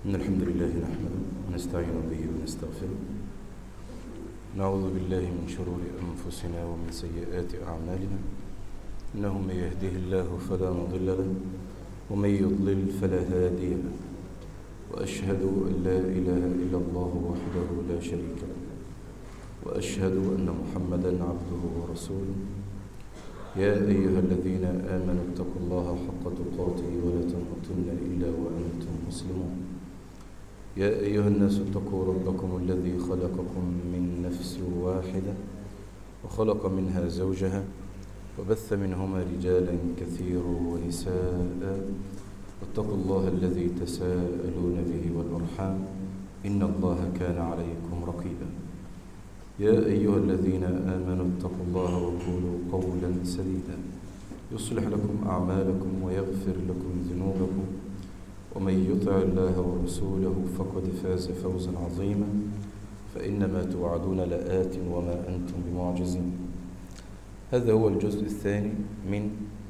إن الحمد لله نحمده ونستعين به ونستغفره نعوذ بالله من شرور أنفسنا ومن سيئات أعمالنا إنه من يهده الله فلا مضل له ومن يضلل فلا هادي له وأشهد أن لا إله إلا الله وحده لا شريك له وأشهد أن محمدا عبده ورسوله يا أيها الذين آمنوا اتقوا الله حق تقاته ولا تموتن إلا وأنتم مسلمون يا أيها الناس اتقوا ربكم الذي خلقكم من نفس واحدة وخلق منها زوجها وبث منهما رجالا كثيرا ونساء واتقوا الله الذي تساءلون به والأرحام إن الله كان عليكم رقيبا يا أيها الذين آمنوا اتقوا الله وقولوا قولا سديدا يصلح لكم أعمالكم ويغفر لكم ذنوبكم ومن يطع الله ورسوله فقد فاز فوزا عظيما فإنما توعدون لآت وما أنتم بمعجزين هذا هو الجزء الثاني من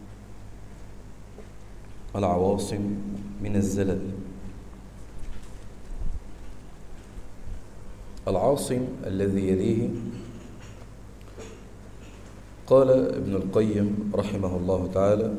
العواصم من الزلل العاصم الذي يليه قال ابن القيم رحمه الله تعالى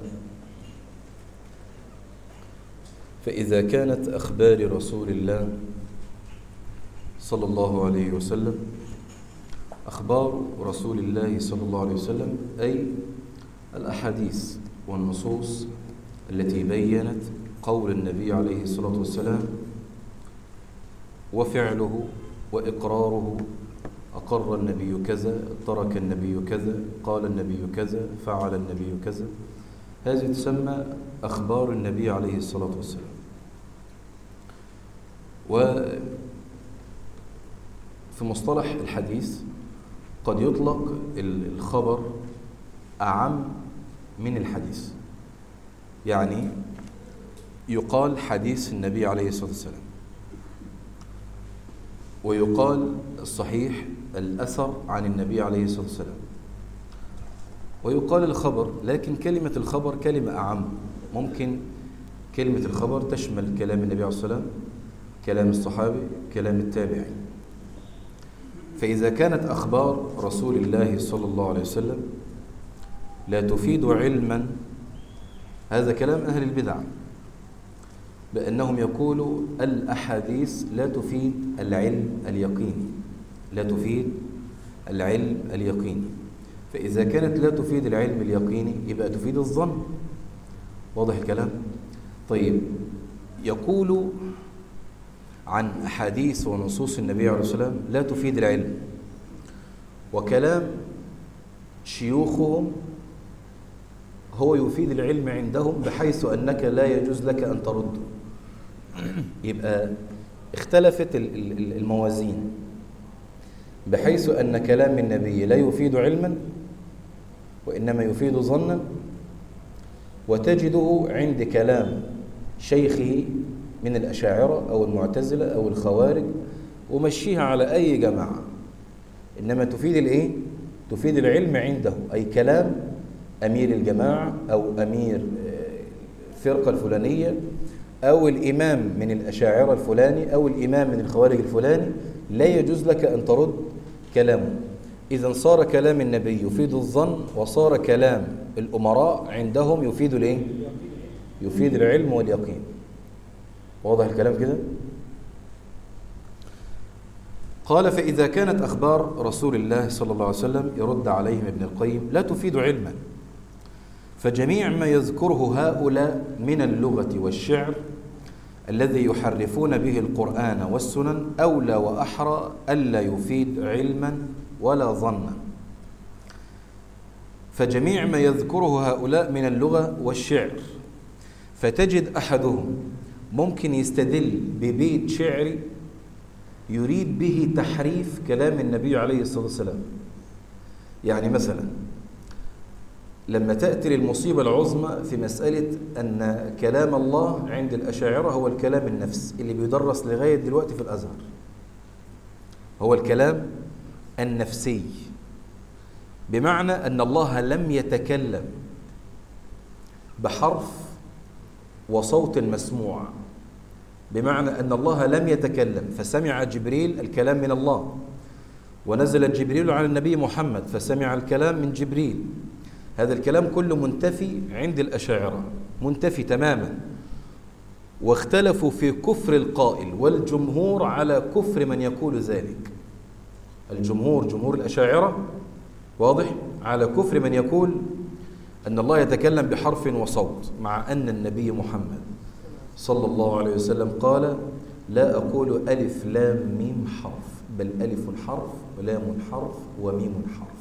فإذا كانت أخبار رسول الله صلى الله عليه وسلم أخبار رسول الله صلى الله عليه وسلم أي الأحاديث والنصوص التي بينت قول النبي عليه الصلاة والسلام وفعله وإقراره أقر النبي كذا ترك النبي كذا قال النبي كذا فعل النبي كذا هذه تسمى أخبار النبي عليه الصلاة والسلام وفي مصطلح الحديث قد يطلق الخبر أعم من الحديث يعني يقال حديث النبي عليه الصلاة والسلام ويقال الصحيح الأثر عن النبي عليه الصلاة والسلام ويقال الخبر لكن كلمة الخبر كلمة أعم ممكن كلمة الخبر تشمل كلام النبي عليه الصلاة والسلام كلام الصحابي كلام التابعي فإذا كانت أخبار رسول الله صلى الله عليه وسلم لا تفيد علما هذا كلام أهل البدع بأنهم يقولوا الأحاديث لا تفيد العلم اليقيني لا تفيد العلم اليقيني فإذا كانت لا تفيد العلم اليقيني يبقى تفيد الظن واضح الكلام طيب يقول عن أحاديث ونصوص النبي عليه الصلاة والسلام لا تفيد العلم وكلام شيوخهم هو يفيد العلم عندهم بحيث أنك لا يجوز لك أن ترده يبقى اختلفت الموازين بحيث أن كلام النبي لا يفيد علما وإنما يفيد ظنا وتجده عند كلام شيخه من الأشاعرة أو المعتزلة أو الخوارج ومشيها على أي جماعة إنما تفيد الإيه؟ تفيد العلم عنده أي كلام أمير الجماعة أو أمير الفرقة الفلانية أو الإمام من الأشاعرة الفلاني أو الإمام من الخوارج الفلاني لا يجوز لك أن ترد كلامه إذا صار كلام النبي يفيد الظن وصار كلام الأمراء عندهم يفيد الإيه؟ يفيد العلم واليقين واضح الكلام كده؟ قال فإذا كانت أخبار رسول الله صلى الله عليه وسلم يرد عليهم ابن القيم لا تفيد علما فجميع ما يذكره هؤلاء من اللغة والشعر الذي يحرفون به القرآن والسنن أولى وأحرى ألا يفيد علما ولا ظنا فجميع ما يذكره هؤلاء من اللغة والشعر فتجد أحدهم ممكن يستدل ببيت شعري يريد به تحريف كلام النبي عليه الصلاة والسلام يعني مثلا لما تأتي للمصيبة العظمى في مسألة أن كلام الله عند الأشاعرة هو الكلام النفس اللي بيدرس لغاية دلوقتي في الأزهر هو الكلام النفسي بمعنى أن الله لم يتكلم بحرف وصوت مسموع بمعنى أن الله لم يتكلم فسمع جبريل الكلام من الله ونزل جبريل على النبي محمد فسمع الكلام من جبريل هذا الكلام كله منتفي عند الأشاعرة منتفي تماما واختلفوا في كفر القائل والجمهور على كفر من يقول ذلك الجمهور جمهور الأشاعرة واضح على كفر من يقول أن الله يتكلم بحرف وصوت مع أن النبي محمد صلى الله عليه وسلم قال لا أقول ألف لام ميم حرف بل ألف حرف ولام حرف وميم حرف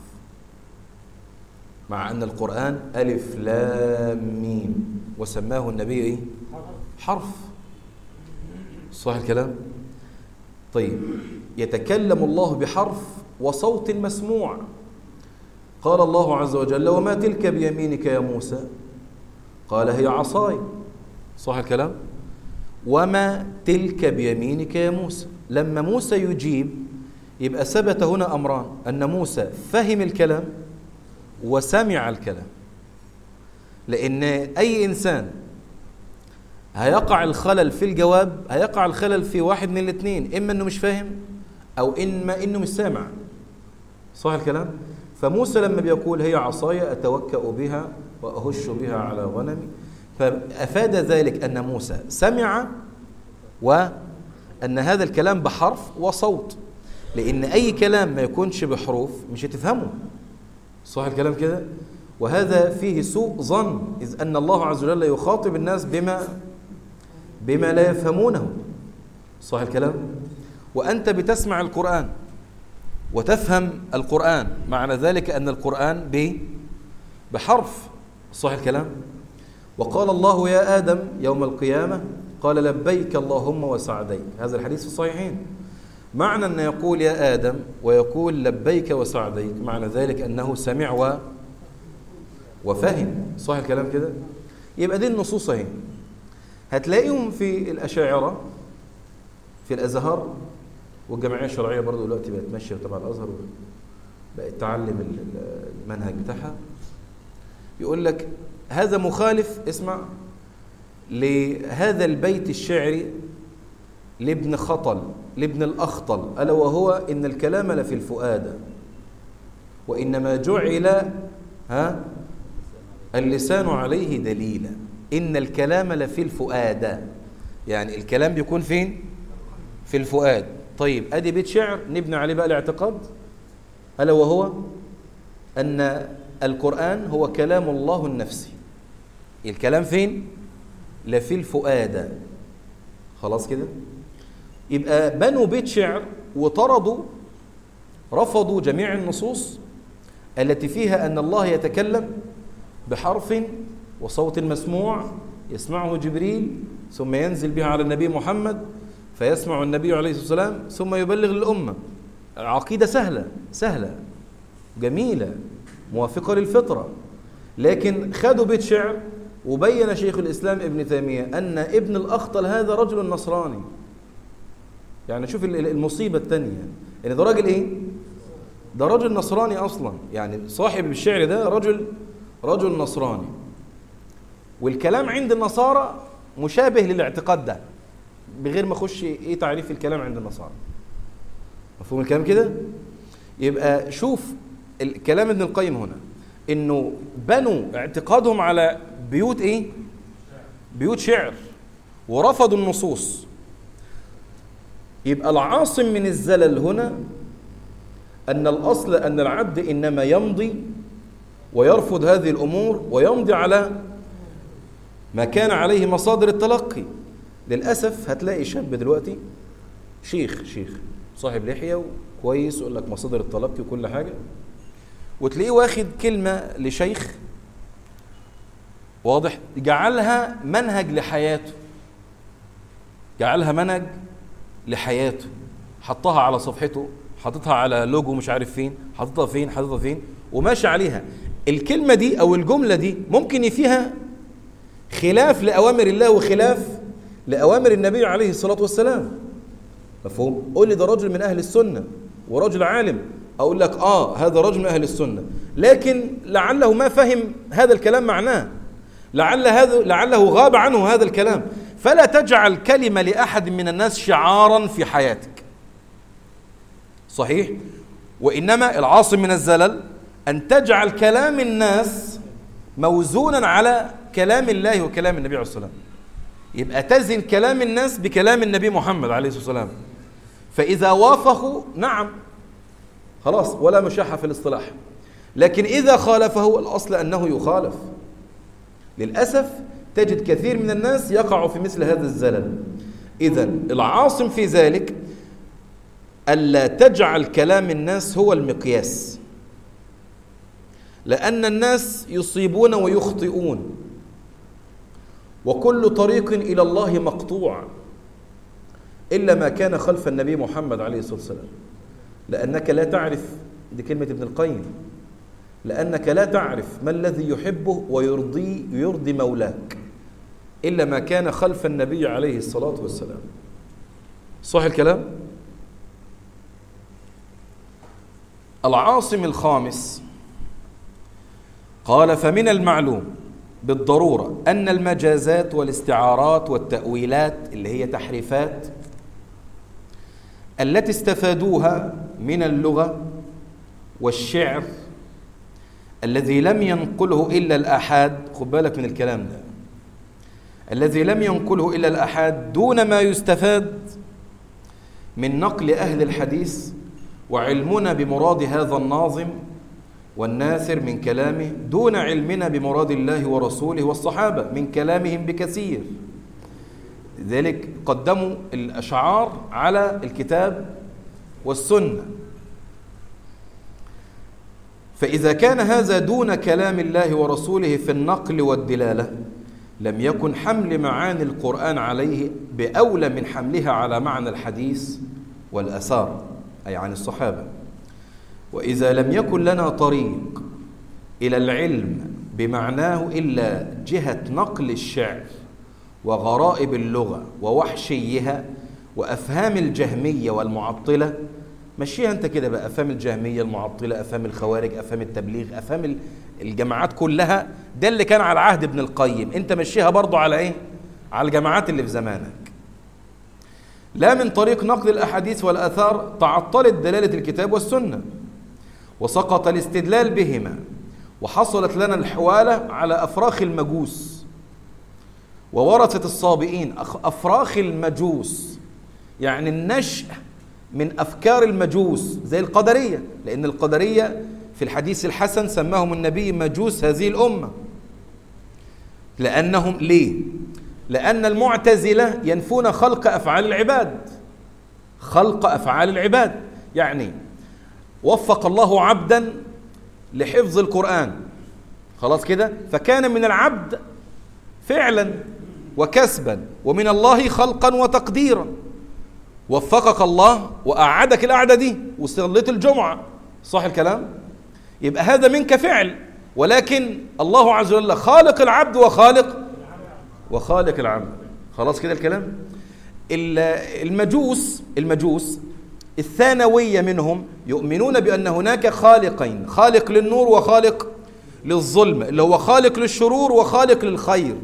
مع أن القرآن ألف لام ميم وسماه النبي إيه؟ حرف صح الكلام طيب يتكلم الله بحرف وصوت مسموع قال الله عز وجل وما تلك بيمينك يا موسى قال هي عصاي صح الكلام وما تلك بيمينك يا موسى لما موسى يجيب يبقى ثبت هنا أمران أن موسى فهم الكلام وسمع الكلام لأن أي إنسان هيقع الخلل في الجواب هيقع الخلل في واحد من الاثنين إما أنه مش فاهم أو إما أنه مش سامع صح الكلام فموسى لما بيقول هي عصاي أتوكأ بها وأهش بها على غنمي فأفاد ذلك أن موسى سمع وأن هذا الكلام بحرف وصوت لأن أي كلام ما يكونش بحروف مش هتفهمه صح الكلام كده وهذا فيه سوء ظن إذ أن الله عز وجل يخاطب الناس بما بما لا يفهمونه صح الكلام وأنت بتسمع القرآن وتفهم القرآن معنى ذلك أن القرآن ب بحرف صح الكلام وقال الله يا آدم يوم القيامة قال لبيك اللهم وسعديك هذا الحديث في الصحيحين معنى أن يقول يا آدم ويقول لبيك وسعديك معنى ذلك أنه سمع و وفهم صح الكلام كده يبقى دي النصوص اهي هتلاقيهم في الأشاعرة في الأزهر والجمعية الشرعية برضو دلوقتي بقت ماشية تبع الأزهر بقت تعلم المنهج بتاعها يقول لك هذا مخالف اسمع لهذا البيت الشعري لابن خطل لابن الأخطل ألا وهو إن الكلام لفي الفؤاد وإنما جعل ها اللسان عليه دليلا إن الكلام لفي الفؤاد يعني الكلام بيكون فين في الفؤاد طيب أدي بيت شعر نبني عليه بقى الاعتقاد ألا وهو أن القرآن هو كلام الله النفسي الكلام فين لفي الفؤاد خلاص كده يبقى بنوا بيت شعر وطردوا رفضوا جميع النصوص التي فيها أن الله يتكلم بحرف وصوت مسموع يسمعه جبريل ثم ينزل بها على النبي محمد فيسمع النبي عليه الصلاة والسلام ثم يبلغ للأمة عقيدة سهلة سهلة جميلة موافقة للفطرة لكن خدوا بيت شعر وبين شيخ الإسلام ابن تيمية أن ابن الأخطل هذا رجل نصراني يعني شوف المصيبة الثانية يعني ده راجل إيه؟ ده رجل نصراني أصلا يعني صاحب الشعر ده رجل رجل نصراني والكلام عند النصارى مشابه للاعتقاد ده بغير ما اخش ايه تعريف الكلام عند النصارى مفهوم الكلام كده يبقى شوف الكلام ابن القيم هنا انه بنوا اعتقادهم على بيوت ايه بيوت شعر ورفضوا النصوص يبقى العاصم من الزلل هنا ان الاصل ان العبد انما يمضي ويرفض هذه الامور ويمضي على ما كان عليه مصادر التلقي للاسف هتلاقي شاب دلوقتي شيخ شيخ صاحب لحيه وكويس يقول لك مصادر التلقي وكل حاجه وتلاقيه واخد كلمه لشيخ واضح جعلها منهج لحياته جعلها منهج لحياته حطها على صفحته حاططها على لوجو مش عارف فين حاططها فين حاططها فين وماشي عليها الكلمة دي أو الجملة دي ممكن فيها خلاف لأوامر الله وخلاف لأوامر النبي عليه الصلاة والسلام مفهوم؟ قول لي ده رجل من أهل السنة ورجل عالم أقول لك آه هذا رجل من أهل السنة لكن لعله ما فهم هذا الكلام معناه لعل هذا لعله غاب عنه هذا الكلام فلا تجعل كلمة لأحد من الناس شعارا في حياتك صحيح وإنما العاصم من الزلل أن تجعل كلام الناس موزونا على كلام الله وكلام النبي عليه الصلاة والسلام يبقى تزن كلام الناس بكلام النبي محمد عليه الصلاة والسلام فإذا وافقوا نعم خلاص ولا مشاحة في الاصطلاح لكن إذا خالفه الأصل أنه يخالف للأسف تجد كثير من الناس يقع في مثل هذا الزلل إذا العاصم في ذلك ألا تجعل كلام الناس هو المقياس لأن الناس يصيبون ويخطئون وكل طريق إلى الله مقطوع إلا ما كان خلف النبي محمد عليه الصلاة والسلام لأنك لا تعرف دي كلمة ابن القيم لأنك لا تعرف ما الذي يحبه ويرضي يرضي مولاك إلا ما كان خلف النبي عليه الصلاة والسلام صح الكلام؟ العاصم الخامس قال فمن المعلوم بالضرورة أن المجازات والاستعارات والتأويلات اللي هي تحريفات التي استفادوها من اللغة والشعر الذي لم ينقله إلا الأحاد خد بالك من الكلام ده الذي لم ينقله إلا الأحاد دون ما يستفاد من نقل أهل الحديث وعلمنا بمراد هذا الناظم والناثر من كلامه دون علمنا بمراد الله ورسوله والصحابة من كلامهم بكثير لذلك قدموا الأشعار على الكتاب والسنة فإذا كان هذا دون كلام الله ورسوله في النقل والدلالة لم يكن حمل معاني القرآن عليه بأولى من حملها على معنى الحديث والأثار أي عن الصحابة وإذا لم يكن لنا طريق إلى العلم بمعناه إلا جهة نقل الشعر وغرائب اللغة ووحشيها وأفهام الجهمية والمعطلة مشيها أنت كده بقى أفهام الجهمية المعطلة أفهام الخوارج أفهام التبليغ أفهام الجماعات كلها ده اللي كان على عهد ابن القيم أنت مشيها برضو على إيه؟ على الجماعات اللي في زمانك لا من طريق نقل الأحاديث والآثار تعطلت دلالة الكتاب والسنة وسقط الاستدلال بهما وحصلت لنا الحوالة على أفراخ المجوس وورثة الصابئين أفراخ المجوس يعني النشأ من أفكار المجوس زي القدرية لأن القدرية في الحديث الحسن سماهم النبي مجوس هذه الأمة لأنهم ليه؟ لأن المعتزلة ينفون خلق أفعال العباد خلق أفعال العباد يعني وفق الله عبدا لحفظ القرآن خلاص كده فكان من العبد فعلا وكسبا ومن الله خلقا وتقديرا وفقك الله وأعدك القعدة دي وصليت الجمعة صح الكلام يبقى هذا منك فعل ولكن الله عز وجل خالق العبد وخالق وخالق العبد خلاص كده الكلام المجوس المجوس الثانوية منهم يؤمنون بأن هناك خالقين خالق للنور وخالق للظلم اللي هو خالق للشرور وخالق للخير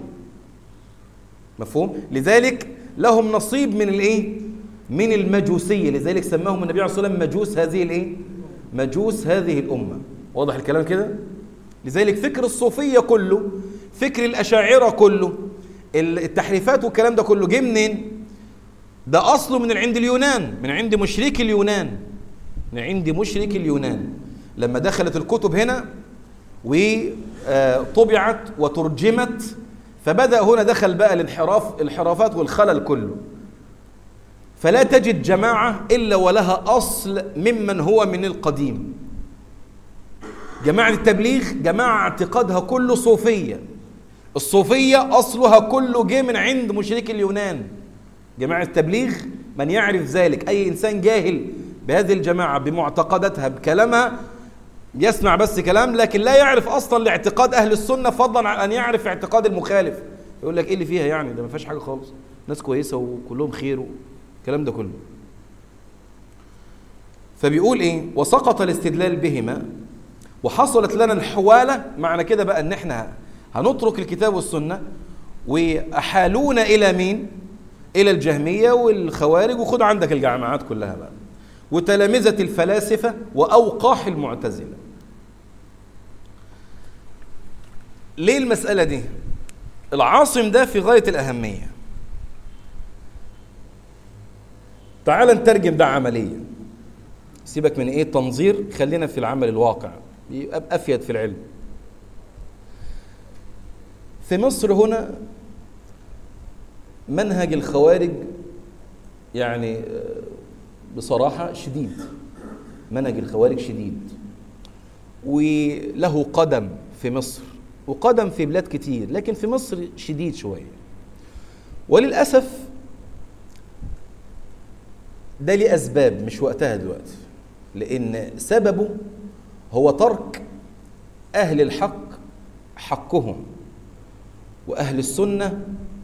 مفهوم لذلك لهم نصيب من الايه من المجوسية لذلك سماهم النبي عليه الصلاة والسلام مجوس هذه الايه مجوس هذه الأمة واضح الكلام كده لذلك فكر الصوفية كله فكر الأشاعرة كله التحريفات والكلام ده كله جه منين ده أصله من عند اليونان من عند مشرك اليونان من عند مشرك اليونان لما دخلت الكتب هنا وطبعت وترجمت فبدأ هنا دخل بقى الانحراف الانحرافات والخلل كله فلا تجد جماعة إلا ولها أصل ممن هو من القديم جماعة التبليغ جماعة اعتقادها كله صوفية الصوفية أصلها كله جه من عند مشرك اليونان جماعة التبليغ من يعرف ذلك أي إنسان جاهل بهذه الجماعة بمعتقداتها بكلامها يسمع بس كلام لكن لا يعرف أصلا لاعتقاد أهل السنة فضلا عن أن يعرف اعتقاد المخالف يقول لك إيه اللي فيها يعني ده ما فيهاش حاجة خالص ناس كويسة وكلهم خير الكلام ده كله فبيقول إيه وسقط الاستدلال بهما وحصلت لنا الحوالة معنى كده بقى أن احنا هنترك الكتاب والسنة وأحالونا إلى مين؟ إلى الجهمية والخوارج وخد عندك الجامعات كلها بقى وتلامذة الفلاسفة وأوقاح المعتزلة ليه المسألة دي؟ العاصم ده في غاية الأهمية تعال نترجم ده عمليا سيبك من ايه التنظير خلينا في العمل الواقع يبقى افيد في العلم في مصر هنا منهج الخوارج يعني بصراحة شديد منهج الخوارج شديد وله قدم في مصر وقدم في بلاد كتير لكن في مصر شديد شوية وللأسف ده ليه أسباب مش وقتها دلوقتي لأن سببه هو ترك أهل الحق حقهم وأهل السنة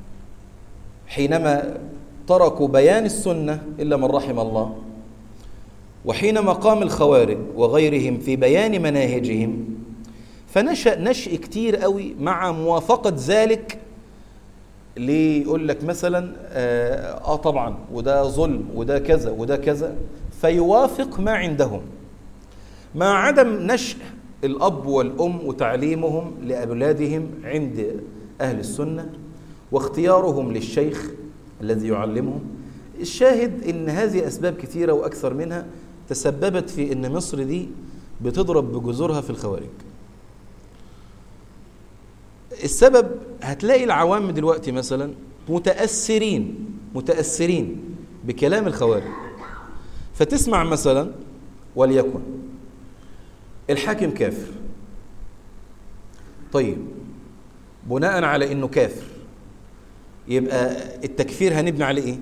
حينما تركوا بيان السنة إلا من رحم الله وحينما قام الخوارج وغيرهم في بيان مناهجهم فنشأ نشء كتير قوي مع موافقة ذلك ليه يقول لك مثلا آه, اه طبعا وده ظلم وده كذا وده كذا فيوافق ما عندهم مع عدم نشأ الأب والأم وتعليمهم لأولادهم عند أهل السنة واختيارهم للشيخ الذي يعلمهم الشاهد ان هذه اسباب كثيره واكثر منها تسببت في ان مصر دي بتضرب بجذورها في الخوارج السبب هتلاقي العوام دلوقتي مثلا متاثرين متاثرين بكلام الخوارج فتسمع مثلا وليكن الحاكم كافر طيب بناء على انه كافر يبقى التكفير هنبني عليه ايه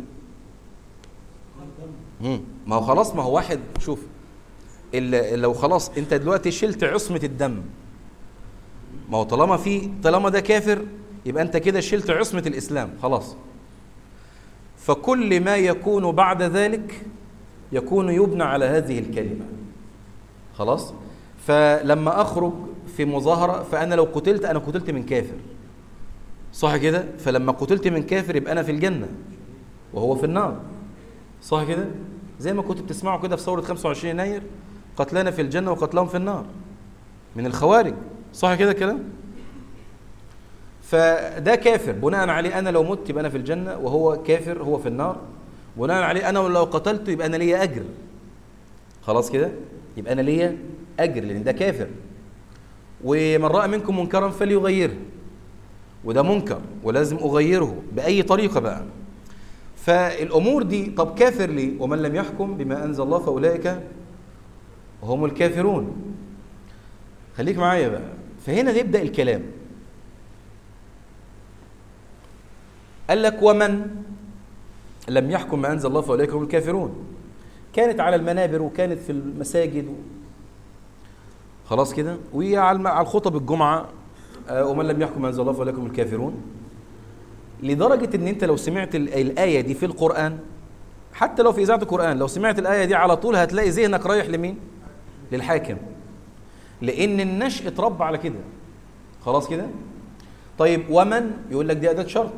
مم. ما هو خلاص ما هو واحد شوف لو خلاص انت دلوقتي شلت عصمة الدم ما هو طالما في طالما ده كافر يبقى انت كده شلت عصمة الاسلام خلاص فكل ما يكون بعد ذلك يكون يبنى على هذه الكلمة خلاص فلما اخرج في مظاهرة فانا لو قتلت انا قتلت من كافر صح كده فلما قتلت من كافر يبقى انا في الجنه وهو في النار صح كده زي ما كنت بتسمعوا كده في ثوره 25 يناير قتلانا في الجنه وقتلهم في النار من الخوارج صح كده الكلام فده كافر بناء عليه انا لو مت يبقى انا في الجنه وهو كافر هو في النار بناء عليه انا لو قتلته يبقى انا ليا اجر خلاص كده يبقى انا ليا اجر لان ده كافر ومن راى منكم منكرا فليغيره وده منكر ولازم أغيره بأي طريقة بقى فالأمور دي طب كافر لي ومن لم يحكم بما أنزل الله فأولئك هم الكافرون خليك معايا بقى فهنا يبدأ الكلام قال لك ومن لم يحكم ما أنزل الله فأولئك هم الكافرون كانت على المنابر وكانت في المساجد و... خلاص كده وعلى الخطب الجمعة ومن لم يحكم انزل الله فلكم الكافرون لدرجه ان انت لو سمعت الايه دي في القران حتى لو في اذاعه القران لو سمعت الايه دي على طول هتلاقي ذهنك رايح لمين للحاكم لان النشء اتربى على كده خلاص كده طيب ومن يقول لك دي اداه شرط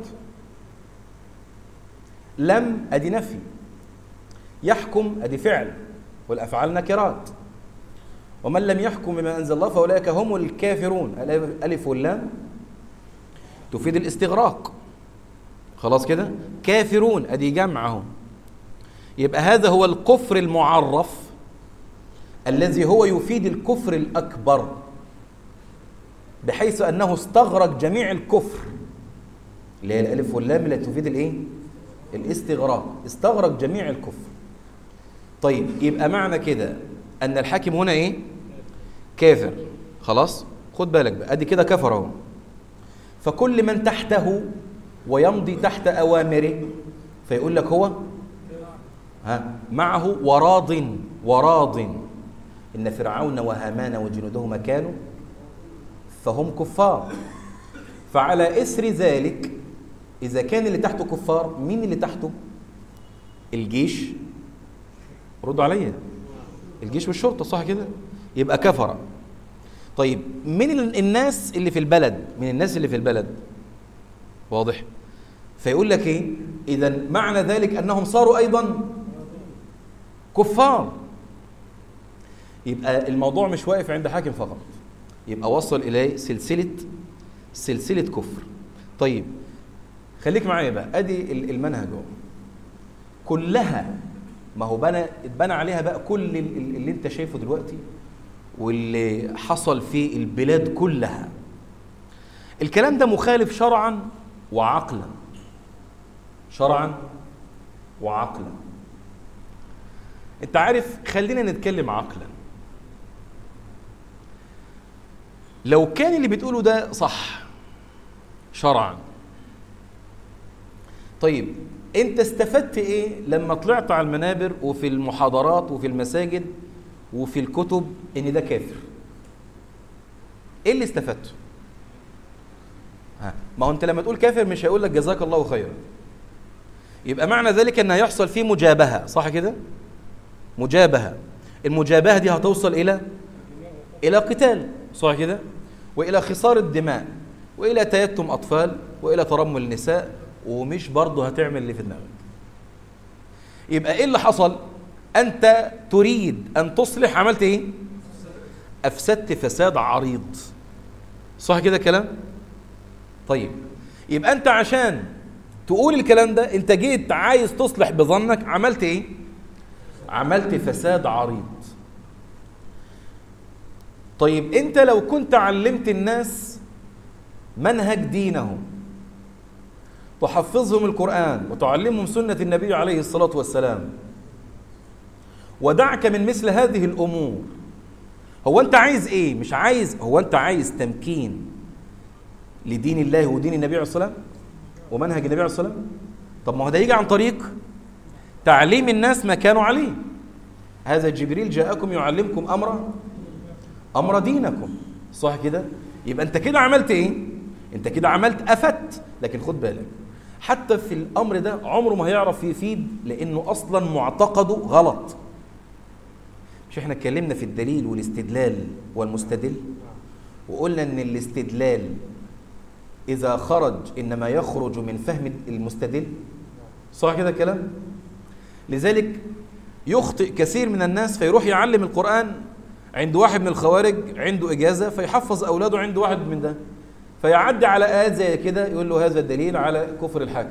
لم ادي نفي يحكم ادي فعل والافعال نكرات ومن لم يحكم بما انزل الله فاولئك هم الكافرون الالف واللام تفيد الاستغراق خلاص كده كافرون ادي جمعهم يبقى هذا هو الكفر المعرف الذي هو يفيد الكفر الاكبر بحيث انه استغرق جميع الكفر اللي هي الالف واللام اللي تفيد الايه الاستغراق استغرق جميع الكفر طيب يبقى معنى كده ان الحاكم هنا ايه كافر خلاص خد بالك بقى ادي كده كفر اهو فكل من تحته ويمضي تحت اوامره فيقول لك هو ها معه وراض وراض ان فرعون وهامان وجنودهما كانوا فهم كفار فعلى اثر ذلك اذا كان اللي تحته كفار مين اللي تحته الجيش ردوا عليا الجيش والشرطه صح كده يبقى كفر طيب من الناس اللي في البلد من الناس اللي في البلد واضح فيقول لك ايه اذا معنى ذلك انهم صاروا ايضا كفار يبقى الموضوع مش واقف عند حاكم فقط يبقى وصل اليه سلسله سلسله كفر طيب خليك معايا بقى ادي المنهج اهو كلها ما هو بنى اتبنى عليها بقى كل اللي انت شايفه دلوقتي واللي حصل في البلاد كلها الكلام ده مخالف شرعا وعقلا شرعا وعقلا انت عارف خلينا نتكلم عقلا لو كان اللي بتقوله ده صح شرعا طيب انت استفدت ايه لما طلعت على المنابر وفي المحاضرات وفي المساجد وفي الكتب ان ده كافر ايه اللي استفدته ها ما هو انت لما تقول كافر مش هيقول لك جزاك الله خيرا يبقى معنى ذلك ان هيحصل فيه مجابهه صح كده مجابهه المجابهه دي هتوصل الى الى قتال صح كده والى خسار الدماء والى تيتم اطفال والى ترمل النساء ومش برضه هتعمل اللي في دماغك يبقى ايه اللي حصل انت تريد ان تصلح عملت ايه افسدت فساد عريض صح كده كلام طيب يبقى انت عشان تقول الكلام ده انت جيت عايز تصلح بظنك عملت ايه عملت فساد عريض طيب انت لو كنت علمت الناس منهج دينهم تحفظهم القرآن وتعلمهم سنة النبي عليه الصلاة والسلام ودعك من مثل هذه الأمور هو أنت عايز إيه؟ مش عايز هو أنت عايز تمكين لدين الله ودين النبي عليه الصلاة والسلام ومنهج النبي عليه الصلاة والسلام طب ما هو ده يجي عن طريق تعليم الناس ما كانوا عليه هذا جبريل جاءكم يعلمكم أمر أمر دينكم صح كده؟ يبقى أنت كده عملت إيه؟ أنت كده عملت أفت لكن خد بالك حتى في الامر ده عمره ما هيعرف يفيد لانه اصلا معتقده غلط مش احنا اتكلمنا في الدليل والاستدلال والمستدل وقلنا ان الاستدلال اذا خرج انما يخرج من فهم المستدل صح كده كلام لذلك يخطئ كثير من الناس فيروح يعلم القران عند واحد من الخوارج عنده اجازه فيحفظ اولاده عند واحد من ده فيعدي على آيات زي كده يقول له هذا الدليل على كفر الحاكم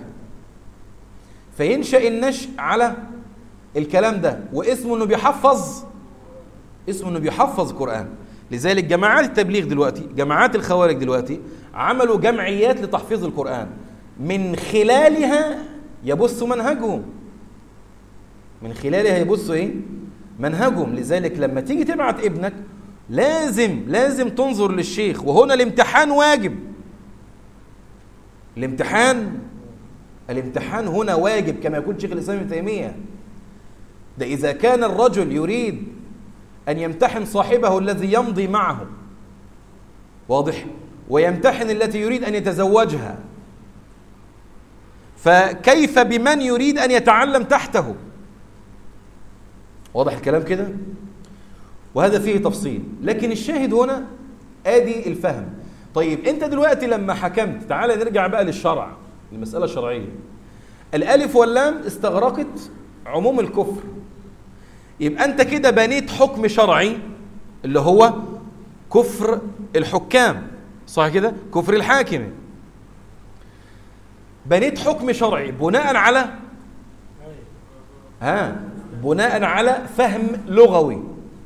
فينشأ النشء على الكلام ده واسمه انه بيحفظ اسمه انه بيحفظ قرآن لذلك جماعات التبليغ دلوقتي جماعات الخوارج دلوقتي عملوا جمعيات لتحفيظ القرآن من خلالها يبثوا منهجهم من خلالها يبثوا ايه منهجهم لذلك لما تيجي تبعت ابنك لازم لازم تنظر للشيخ وهنا الامتحان واجب الامتحان الامتحان هنا واجب كما يقول شيخ الاسلام ابن تيميه ده اذا كان الرجل يريد ان يمتحن صاحبه الذي يمضي معه واضح ويمتحن التي يريد ان يتزوجها فكيف بمن يريد ان يتعلم تحته واضح الكلام كده وهذا فيه تفصيل لكن الشاهد هنا ادي الفهم طيب انت دلوقتي لما حكمت تعال نرجع بقى للشرع المسألة الشرعية الألف واللام استغرقت عموم الكفر يبقى أنت كده بنيت حكم شرعي اللي هو كفر الحكام صح كده كفر الحاكم بنيت حكم شرعي بناء على ها بناء على فهم لغوي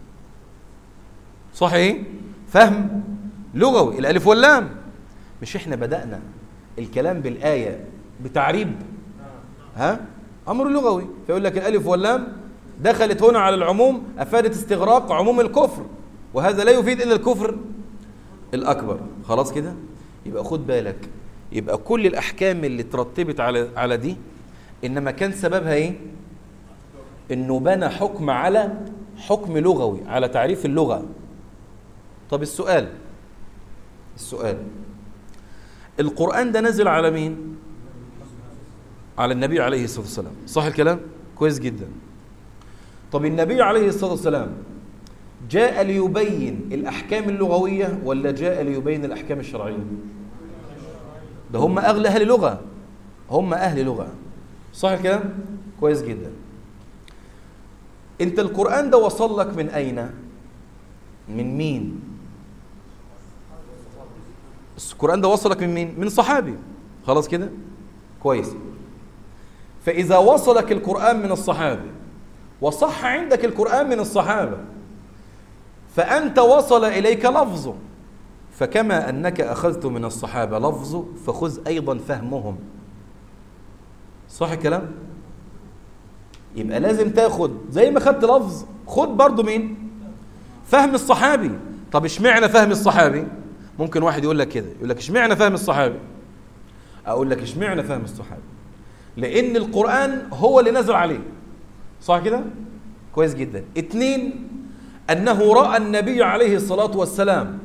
صح ايه فهم لغوي الالف واللام مش احنا بدانا الكلام بالايه بتعريب ها امر لغوي فيقول لك الالف واللام دخلت هنا على العموم افادت استغراق عموم الكفر وهذا لا يفيد الا الكفر الاكبر خلاص كده يبقى خد بالك يبقى كل الاحكام اللي ترتبت على على دي انما كان سببها ايه انه بنى حكم على حكم لغوي على تعريف اللغه طب السؤال السؤال القرآن ده نزل على مين؟ على النبي عليه الصلاة والسلام صح الكلام؟ كويس جدا طب النبي عليه الصلاة والسلام جاء ليبين الأحكام اللغوية ولا جاء ليبين الأحكام الشرعية؟ ده هم أغلى أهل لغة هم أهل لغة صح الكلام؟ كويس جدا انت القرآن ده وصل لك من أين؟ من مين؟ القرآن ده وصلك من مين؟ من صحابي خلاص كده؟ كويس فإذا وصلك القرآن من الصحابة وصح عندك القرآن من الصحابة فأنت وصل إليك لفظه فكما أنك أخذت من الصحابة لفظه فخذ أيضا فهمهم صح الكلام؟ يبقى لازم تاخد زي ما خدت لفظ خد برضو مين؟ فهم الصحابي طب اشمعنى فهم الصحابي؟ ممكن واحد يقول لك كده يقول لك اشمعنى فهم الصحابي؟ أقول لك اشمعنى فهم الصحابي؟ لأن القرآن هو اللي نزل عليه صح كده؟ كويس جدا اتنين أنه رأى النبي عليه الصلاة والسلام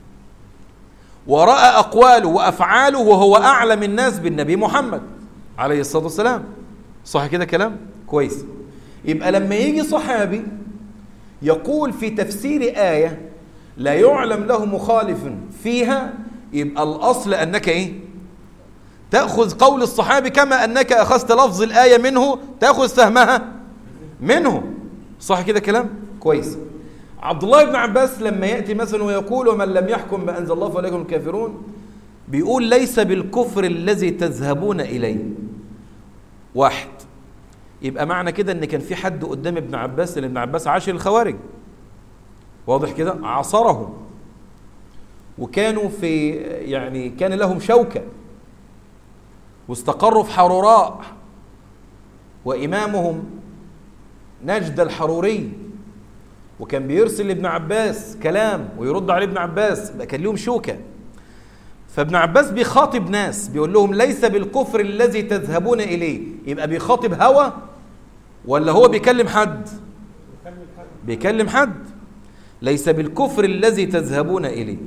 ورأى أقواله وأفعاله وهو أعلم الناس بالنبي محمد عليه الصلاة والسلام صح كده كلام؟ كويس يبقى لما يجي صحابي يقول في تفسير آية لا يعلم له مخالف فيها يبقى الأصل أنك إيه؟ تأخذ قول الصحابي كما أنك أخذت لفظ الآية منه تأخذ فهمها منه صح كده كلام؟ كويس عبد الله بن عباس لما يأتي مثلا ويقول ومن لم يحكم بأنزل الله فأولئك هم الكافرون بيقول ليس بالكفر الذي تذهبون إليه واحد يبقى معنى كده ان كان في حد قدام ابن عباس لان ابن عباس عاشر الخوارج واضح كده عاصرهم وكانوا في يعني كان لهم شوكة واستقروا في حروراء وإمامهم نجد الحروري وكان بيرسل لابن عباس كلام ويرد عليه ابن عباس يبقى كان لهم شوكة فابن عباس بيخاطب ناس بيقول لهم ليس بالكفر الذي تذهبون إليه يبقى بيخاطب هوى ولا هو بيكلم حد بيكلم حد ليس بالكفر الذي تذهبون إليه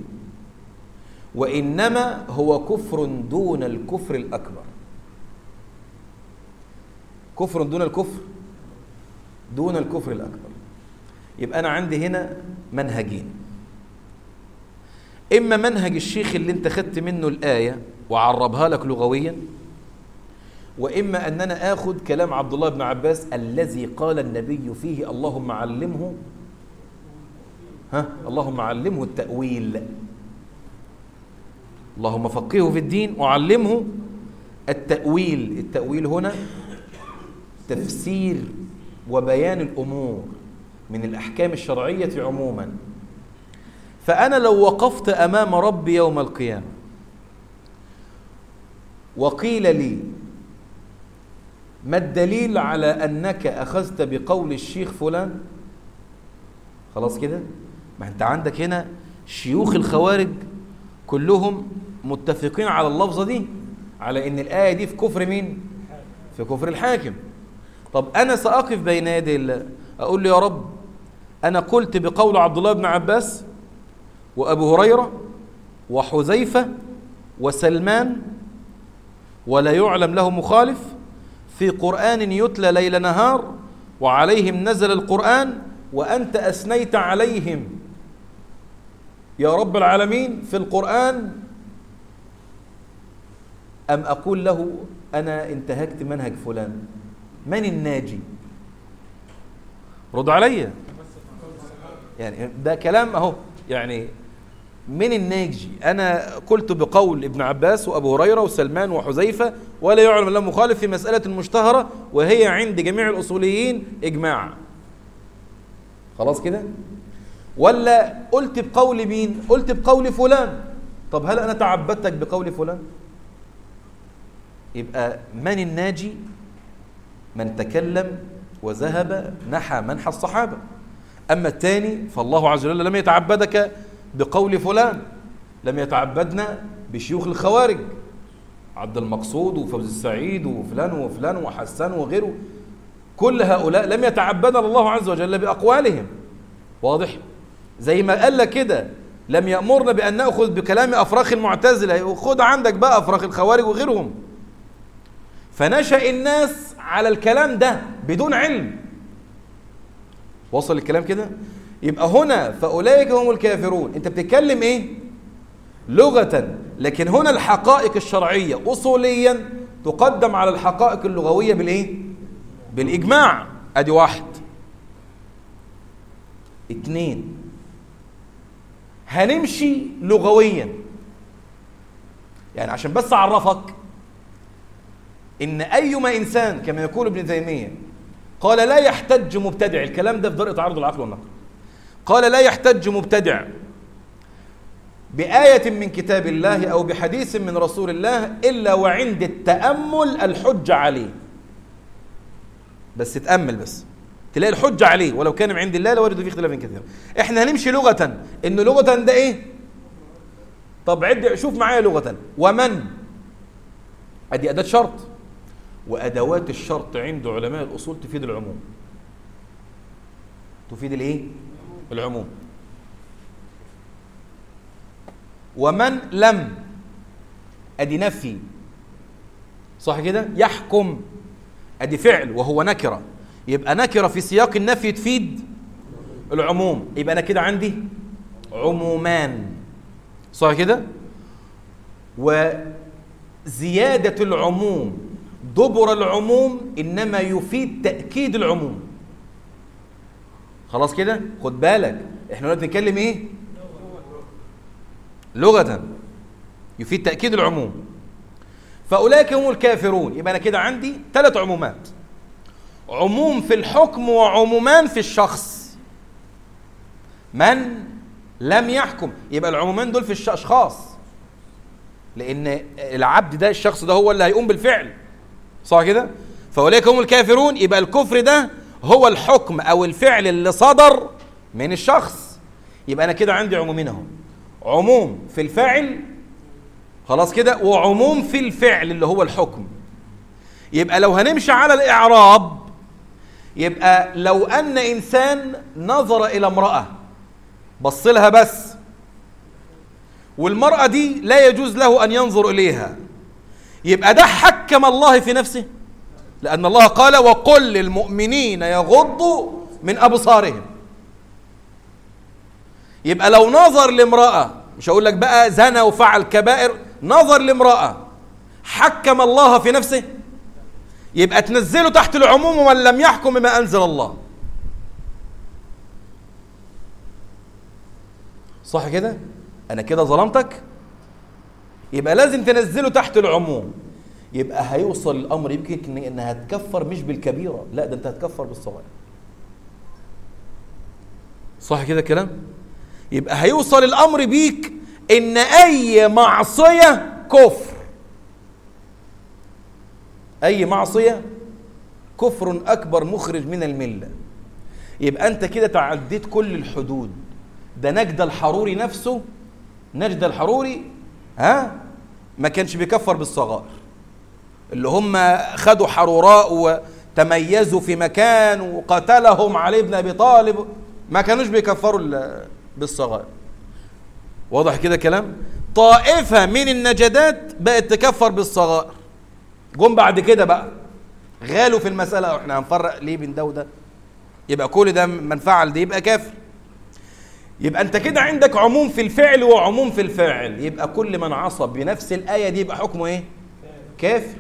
وإنما هو كفر دون الكفر الأكبر كفر دون الكفر دون الكفر الأكبر يبقى أنا عندي هنا منهجين إما منهج الشيخ اللي أنت خدت منه الآية وعربها لك لغويا وإما أن أنا آخذ كلام عبد الله بن عباس الذي قال النبي فيه اللهم علمه ها اللهم علمه التأويل اللهم فقهه في الدين وعلمه التأويل التأويل هنا تفسير وبيان الأمور من الأحكام الشرعية عموما فأنا لو وقفت أمام ربي يوم القيامة وقيل لي ما الدليل على أنك أخذت بقول الشيخ فلان خلاص كده ما أنت عندك هنا شيوخ الخوارج كلهم متفقين على اللفظة دي على أن الآية دي في كفر مين في كفر الحاكم طب أنا سأقف بين يدي الله أقول له يا رب أنا قلت بقول عبد الله بن عباس وأبو هريرة وحذيفة وسلمان ولا يعلم له مخالف في قرآن يتلى ليل نهار وعليهم نزل القرآن وأنت أثنيت عليهم يا رب العالمين في القرآن أم أقول له أنا انتهكت منهج فلان من الناجي رد عليا يعني ده كلام أهو يعني من الناجي أنا قلت بقول ابن عباس وأبو هريرة وسلمان وحذيفة ولا يعلم له مخالف في مسألة مشتهرة وهي عند جميع الأصوليين إجماع خلاص كده ولا قلت بقول مين قلت بقول فلان طب هل أنا تعبدتك بقول فلان يبقى من الناجي من تكلم وذهب نحى منحى الصحابة أما الثاني فالله عز وجل لم يتعبدك بقول فلان لم يتعبدنا بشيوخ الخوارج عبد المقصود وفوز السعيد وفلان وفلان وحسان وغيره كل هؤلاء لم يتعبدنا الله عز وجل بأقوالهم واضح زي ما قال لك كده لم يأمرنا بأن نأخذ بكلام أفراخ المعتزلة خد عندك بقى أفراخ الخوارج وغيرهم فنشأ الناس على الكلام ده بدون علم وصل الكلام كده يبقى هنا فأولئك هم الكافرون انت بتتكلم ايه لغة لكن هنا الحقائق الشرعية أصوليا تقدم على الحقائق اللغوية بالإيه؟ بالإجماع أدي واحد اتنين هنمشي لغويا يعني عشان بس أعرفك إن أيما إنسان كما يقول ابن تيمية قال لا يحتج مبتدع الكلام ده في درء تعارض العقل والنقل قال لا يحتج مبتدع بآية من كتاب الله أو بحديث من رسول الله إلا وعند التأمل الحجة عليه بس تأمل بس تلاقي الحجة عليه ولو كان من عند الله لوجدوا فيه اختلافا كثيرا احنا هنمشي لغة إن لغة ده إيه طب عد شوف معايا لغة ومن أدي أداة شرط وأدوات الشرط عند علماء الأصول تفيد العموم تفيد الإيه العموم ومن لم ادي نفي صح كده يحكم ادي فعل وهو نكره يبقى نكره في سياق النفي تفيد العموم يبقى انا كده عندي عمومان صح كده وزياده العموم دبر العموم انما يفيد تاكيد العموم خلاص كده خد بالك احنا دلوقتي بنتكلم ايه لغة يفيد تأكيد العموم فأولئك هم الكافرون يبقى أنا كده عندي ثلاث عمومات عموم في الحكم وعمومان في الشخص من لم يحكم يبقى العمومان دول في الأشخاص لأن العبد ده الشخص ده هو اللي هيقوم بالفعل صح كده فأولئك هم الكافرون يبقى الكفر ده هو الحكم أو الفعل اللي صدر من الشخص يبقى أنا كده عندي عمومين اهو عموم في الفاعل خلاص كده وعموم في الفعل اللي هو الحكم يبقى لو هنمشي على الإعراب يبقى لو أن إنسان نظر إلى امرأة بص لها بس والمرأة دي لا يجوز له أن ينظر إليها يبقى ده حكم الله في نفسه لأن الله قال وقل للمؤمنين يغضوا من أبصارهم يبقى لو نظر لامرأة مش هقول لك بقى زنى وفعل كبائر نظر لامرأة حكم الله في نفسه يبقى تنزله تحت العموم ومن لم يحكم بما أنزل الله صح كده أنا كده ظلمتك يبقى لازم تنزله تحت العموم يبقى هيوصل الأمر يمكن إنها تكفر مش بالكبيرة لا ده أنت هتكفر بالصغير صح كده الكلام يبقى هيوصل الامر بيك ان اي معصيه كفر اي معصيه كفر اكبر مخرج من المله يبقى انت كده تعديت كل الحدود ده نجد الحروري نفسه نجد الحروري ها ما كانش بيكفر بالصغائر اللي هم خدوا حروراء وتميزوا في مكان وقتلهم علي بن ابي طالب ما كانوش بيكفروا بالصغائر واضح كده كلام طائفة من النجدات بقت تكفر بالصغائر جم بعد كده بقى غالوا في المسألة احنا هنفرق ليه بين ده وده يبقى كل ده من فعل دي يبقى كافر يبقى انت كده عندك عموم في الفعل وعموم في الفاعل يبقى كل من عصب بنفس الآية دي يبقى حكمه ايه كافر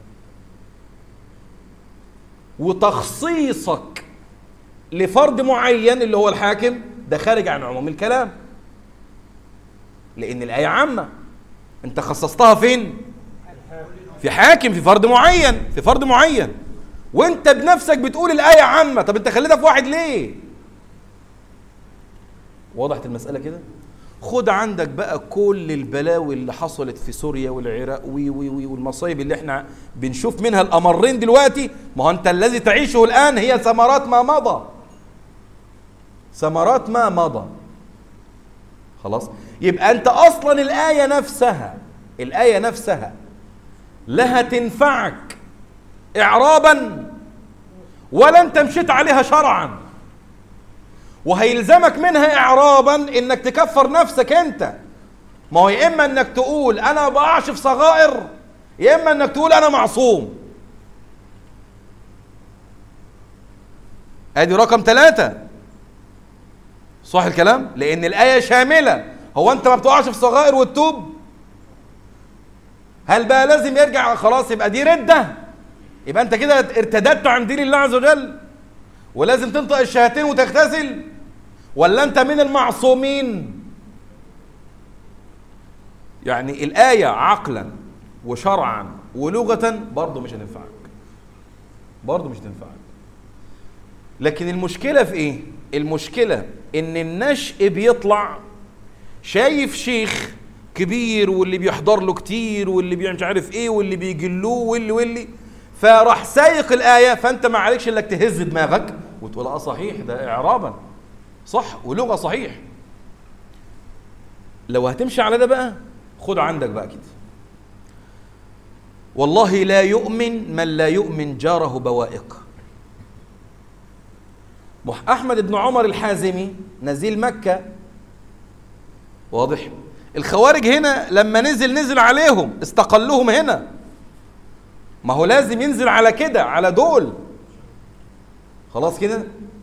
وتخصيصك لفرد معين اللي هو الحاكم ده خارج عن عموم الكلام لأن الآية عامة أنت خصصتها فين؟ في حاكم في فرد معين في فرد معين وانت بنفسك بتقول الآية عامة طب انت خليتها في واحد ليه؟ وضحت المسألة كده؟ خد عندك بقى كل البلاوي اللي حصلت في سوريا والعراق وي وي وي والمصايب اللي احنا بنشوف منها الأمرين دلوقتي ما هو انت الذي تعيشه الآن هي ثمرات ما مضى ثمرات ما مضى خلاص يبقى انت اصلا الايه نفسها الايه نفسها لها تنفعك اعرابا ولا انت مشيت عليها شرعا وهيلزمك منها اعرابا انك تكفر نفسك انت ما هو يا اما انك تقول انا ما بقعش في صغائر يا اما انك تقول انا معصوم ادي رقم ثلاثة صح الكلام لان الايه شامله هو انت ما بتقعش في صغائر وتتوب هل بقى لازم يرجع خلاص يبقى دي ردة يبقى انت كده ارتددت عن دين الله عز وجل ولازم تنطق الشهادتين وتغتسل ولا انت من المعصومين يعني الآية عقلا وشرعا ولغة برضه مش هتنفعك برضه مش هتنفعك لكن المشكلة في ايه؟ المشكلة ان النشء بيطلع شايف شيخ كبير واللي بيحضر له كتير واللي مش عارف ايه واللي بيجلوه واللي واللي فراح سايق الآية فأنت ما عليكش إلا تهز دماغك وتقول اه صحيح ده إعرابا صح ولغة صحيح لو هتمشي على ده بقى خد عندك بقى كده والله لا يؤمن من لا يؤمن جاره بوائق أحمد بن عمر الحازمي نزيل مكة واضح الخوارج هنا لما نزل نزل عليهم استقلهم هنا ما هو لازم ينزل على كده على دول خلاص كده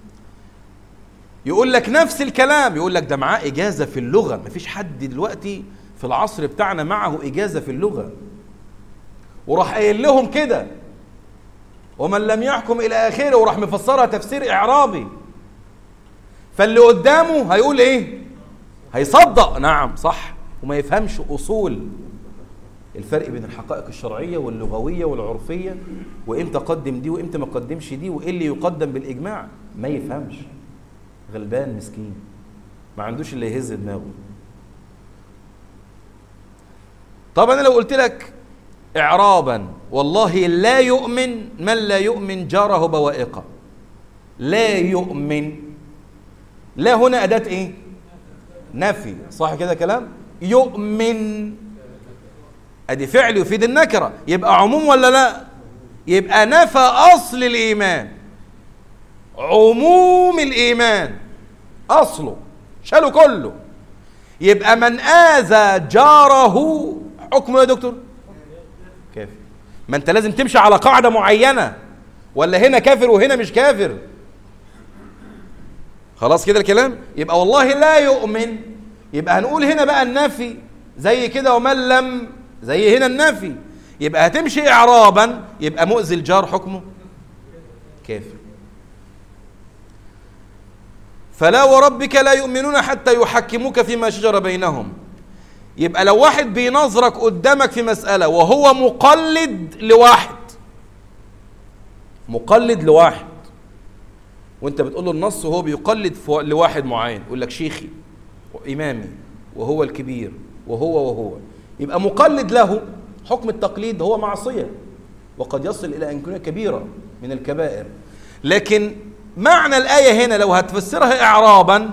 يقول لك نفس الكلام يقول لك ده معاه إجازة في اللغة مفيش حد دلوقتي في العصر بتاعنا معه إجازة في اللغة وراح قايل لهم كده ومن لم يحكم إلى آخره وراح مفسرها تفسير إعرابي فاللي قدامه هيقول إيه هيصدق نعم صح وما يفهمش أصول الفرق بين الحقائق الشرعية واللغوية والعرفية وإمتى قدم دي وإمتى ما قدمش دي وإيه اللي يقدم بالإجماع ما يفهمش غلبان مسكين ما عندوش اللي يهز دماغه طب أنا لو قلت لك إعرابا والله لا يؤمن من لا يؤمن جاره بوائقه لا يؤمن لا هنا أداة إيه؟ نفي صح كده كلام؟ يؤمن ادي فعل يفيد النكره يبقى عموم ولا لا يبقى نفى اصل الايمان عموم الايمان اصله شالوا كله يبقى من اذى جاره حكمه يا دكتور كافر ما انت لازم تمشي على قاعده معينه ولا هنا كافر وهنا مش كافر خلاص كده الكلام يبقى والله لا يؤمن يبقى هنقول هنا بقى النفي زي كده ومن لم زي هنا النفي يبقى هتمشي إعرابا يبقى مؤذي الجار حكمه كافر فلا وربك لا يؤمنون حتى يحكموك فيما شجر بينهم يبقى لو واحد بينظرك قدامك في مسألة وهو مقلد لواحد مقلد لواحد وانت بتقول له النص وهو بيقلد لواحد معين يقول لك شيخي وإمامي وهو الكبير وهو وهو يبقى مقلد له حكم التقليد هو معصية وقد يصل إلى أن يكون كبيرة من الكبائر لكن معنى الآية هنا لو هتفسرها إعرابا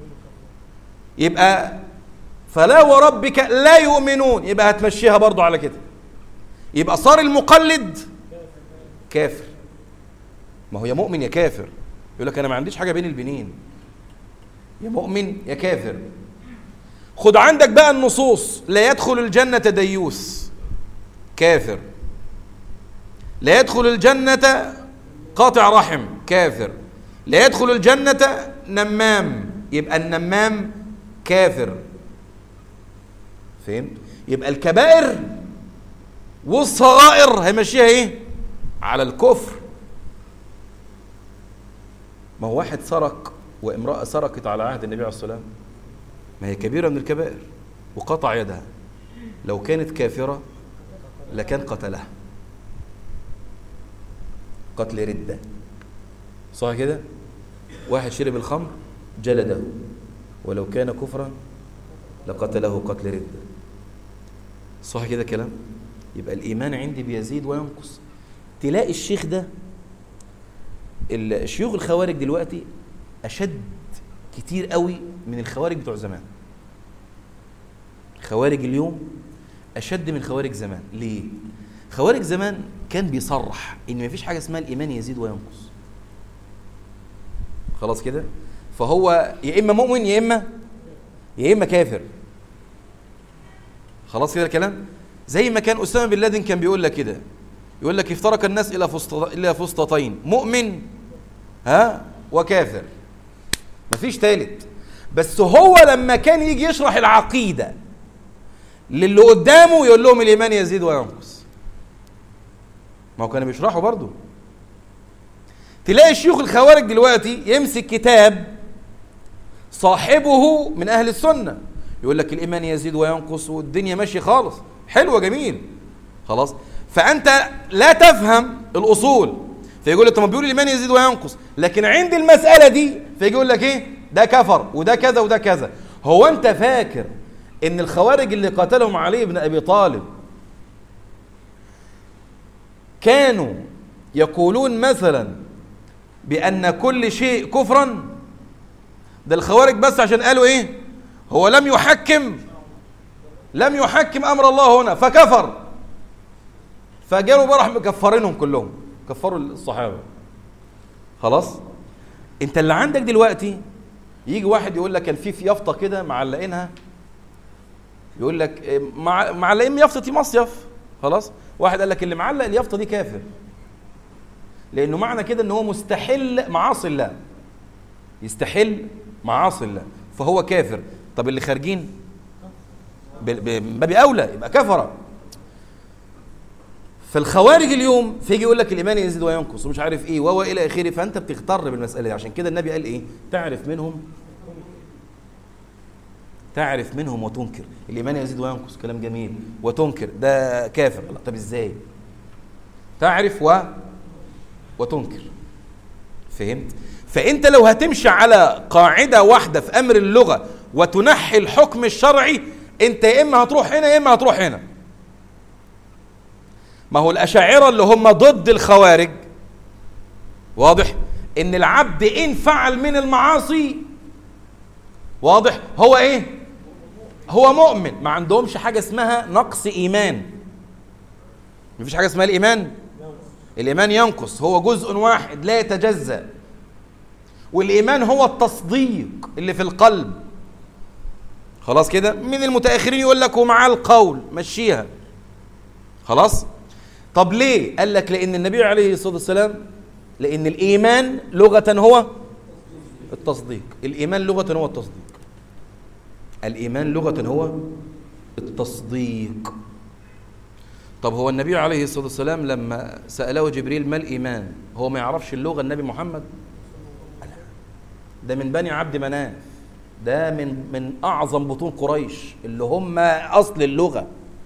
يبقى فلا وربك لا يؤمنون يبقى هتمشيها برضو على كده يبقى صار المقلد كافر ما هو يا مؤمن يا كافر يقول لك انا ما عنديش حاجه بين البنين يا مؤمن يا كافر خد عندك بقى النصوص لا يدخل الجنة ديوس كافر لا يدخل الجنة قاطع رحم كافر لا يدخل الجنة نمام يبقى النمام كافر فهمت يبقى الكبائر والصغائر هيمشيها ايه على الكفر ما هو واحد سرق وامرأة سرقت على عهد النبي عليه الصلاة والسلام ما هي كبيرة من الكبائر وقطع يدها لو كانت كافرة لكان قتلها قتل ردة صح كده واحد شرب الخمر جلده ولو كان كفرا لقتله قتل ردة صح كده كلام يبقى الإيمان عندي بيزيد وينقص تلاقي الشيخ ده الشيوخ الخوارج دلوقتي أشد كتير قوي من الخوارج بتوع زمان خوارج اليوم اشد من خوارج زمان ليه خوارج زمان كان بيصرح ان مفيش حاجه اسمها الايمان يزيد وينقص خلاص كده فهو يا اما مؤمن يا اما يا اما كافر خلاص كده الكلام زي ما كان اسامه بن لادن كان بيقول لك كده يقول لك افترق الناس الى الى فسطتين مؤمن ها وكافر مفيش ثالث بس هو لما كان يجي يشرح العقيده للي قدامه يقول لهم الايمان يزيد وينقص ما هو كانوا بيشرحوا برضه تلاقي شيوخ الخوارج دلوقتي يمسك كتاب صاحبه من اهل السنه يقول لك الايمان يزيد وينقص والدنيا ماشيه خالص حلوه جميل خلاص فانت لا تفهم الاصول فيقول لك طب ما بيقول الايمان يزيد وينقص لكن عند المساله دي فيجي يقول لك ايه ده كفر وده كذا وده كذا هو انت فاكر ان الخوارج اللي قاتلهم علي بن ابي طالب كانوا يقولون مثلا بان كل شيء كفرا ده الخوارج بس عشان قالوا ايه هو لم يحكم لم يحكم امر الله هنا فكفر فجالوا بقى راح مكفرينهم كلهم كفروا الصحابه خلاص انت اللي عندك دلوقتي يجي واحد يقول لك كان في في يافطه كده معلقينها يقول لك إيه، مع معلقين يافطه مصيف خلاص واحد قال لك اللي معلق اليافطه دي كافر لانه معنى كده ان هو مستحل معاصي الله يستحل معاصي الله فهو كافر طب اللي خارجين باب اولى يبقى كفره فالخوارج اليوم فيجي يقول لك الايمان يزيد وينقص ومش عارف ايه وهو الى اخره فانت بتغتر بالمساله دي عشان كده النبي قال ايه تعرف منهم تعرف منهم وتنكر الايمان يزيد وينقص كلام جميل وتنكر ده كافر لا طب ازاي تعرف و وتنكر فهمت فانت لو هتمشي على قاعده واحده في امر اللغه وتنحي الحكم الشرعي انت يا اما هتروح هنا يا اما هتروح هنا ما هو الاشاعره اللي هم ضد الخوارج واضح ان العبد ان فعل من المعاصي واضح هو ايه هو مؤمن ما عندهمش حاجه اسمها نقص ايمان مفيش حاجه اسمها الايمان الايمان ينقص هو جزء واحد لا يتجزأ والايمان هو التصديق اللي في القلب خلاص كده من المتاخرين يقول لك ومع القول مشيها خلاص طب ليه قال لك لان النبي عليه الصلاه والسلام لان الايمان لغه هو التصديق الايمان لغه هو التصديق الايمان لغه هو التصديق طب هو النبي عليه الصلاه والسلام لما ساله جبريل ما الايمان هو ما يعرفش اللغه النبي محمد ده من بني عبد مناف ده من من اعظم بطون قريش اللي هم اصل اللغه